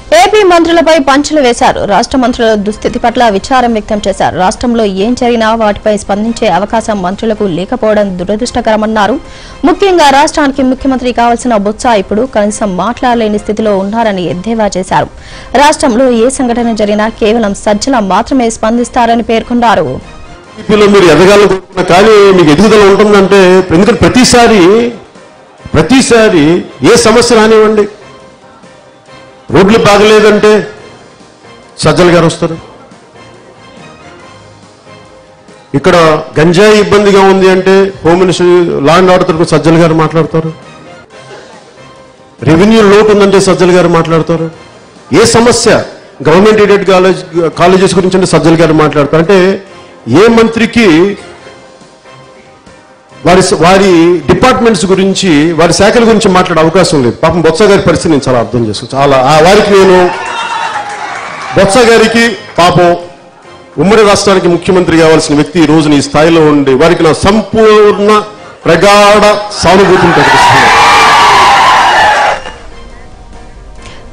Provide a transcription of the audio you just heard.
AP మంత్రులపై పంచులు వేశారు రాష్ట్ర మంత్రుల దుస్థితి పట్ల విచారం వ్యక్తం చేశారు రాష్ట్రంలో ఏం జరిగినా వాటిపై స్పందించే అవకాశం మంత్రులకు లేకపోవడం దురదృష్టకరమన్నారు ముఖ్యంగా రాష్ట్రానికి ముఖ్యమంత్రి కావాల్సిన బొత్స ఇప్పుడు కనీసం మాట్లాడలేని స్థితిలో ఉన్నారని ఎద్దేవా చేశారు రాష్ట్రంలో ఏ సంఘటన జరిగినా కేవలం సజ్జల మాత్రమే స్పందిస్తారని పేర్కొన్నారు టీడీపీలో మీరు ఎదగాలనుకుంటున్న కానీ మీకు ఎదుగుదల ఉంటుందంటే ఎందుకంటే ప్రతిసారి ప్రతిసారి ఏ సమస్య రానివ్వండి రోడ్లు బాగలేదంటే సజ్జల గారు వస్తారు ఇక్కడ గంజాయి ఇబ్బందిగా ఉంది అంటే home minister law and order తరపు సజ్జల గారు మాట్లాడతారు రెవెన్యూ లోటు ఉందంటే సజ్జల గారు మాట్లాడతారు ఏ సమస్య గవర్నమెంట్ ఎయిడెడ్ కాలేజ్ కాలేజెస్ గురించి అంటే సజ్జల గారు మాట్లాడతారు అంటే ఏ మంత్రికి వారి వారి డిపార్ట్మెంట్స్ గురించి వారి శాఖల గురించి మాట్లాడే అవకాశం లేదు పాపం బొత్స గారి పరిస్థితి నేను చాలా అర్థం చేసుకోవచ్చు చాలా ఆ వారికి నేను బొత్స గారికి పాపం ఉమ్మడి రాష్ట్రానికి ముఖ్యమంత్రి కావాల్సిన వ్యక్తి ఈ రోజున ఈ స్థాయిలో ఉండి వారికి నా సంపూర్ణ ప్రగాఢ సానుభూతిని ప్రకటిస్తున్నాను